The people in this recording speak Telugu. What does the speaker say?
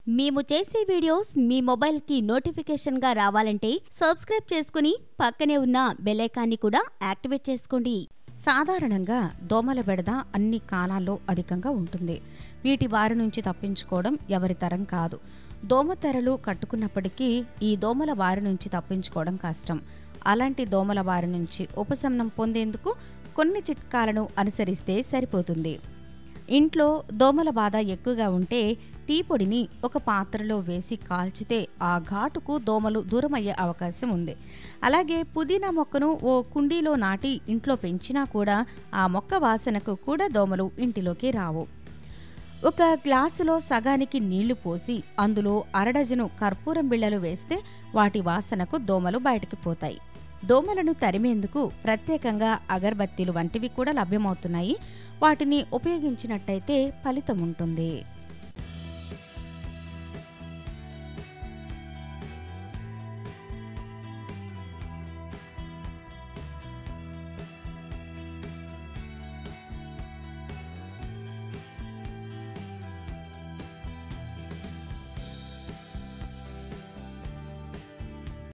మేము చేసే వీడియోస్ మీ మొబైల్కి నోటిఫికేషన్గా రావాలంటే సబ్స్క్రైబ్ చేసుకుని పక్కనే ఉన్న బెల్లైకాన్ని కూడా యాక్టివేట్ చేసుకోండి సాధారణంగా దోమల బెడద అన్ని కాలాల్లో అధికంగా ఉంటుంది వీటి బారి నుంచి తప్పించుకోవడం ఎవరి తరం కాదు దోమతెరలు కట్టుకున్నప్పటికీ ఈ దోమల బారి నుంచి తప్పించుకోవడం కష్టం అలాంటి దోమల బారి నుంచి ఉపశమనం పొందేందుకు కొన్ని చిట్కాలను అనుసరిస్తే సరిపోతుంది ఇంట్లో దోమల బాధ ఎక్కువగా ఉంటే టీ పొడిని ఒక పాత్రలో వేసి కాల్చితే ఆ ఘాటుకు దోమలు దూరమయ్యే అవకాశం ఉంది అలాగే పుదీనా మొక్కను ఓ కుండీలో నాటి ఇంట్లో పెంచినా కూడా ఆ మొక్క వాసనకు కూడా దోమలు ఇంటిలోకి రావు ఒక గ్లాసులో సగానికి నీళ్లు పోసి అందులో అరడజను కర్పూరం బిళ్ళలు వేస్తే వాటి వాసనకు దోమలు బయటకు పోతాయి దోమలను తరిమేందుకు ప్రత్యేకంగా అగరబత్తీలు వంటివి కూడా లభ్యమవుతున్నాయి వాటిని ఉపయోగించినట్టయితే ఫలితం ఉంటుంది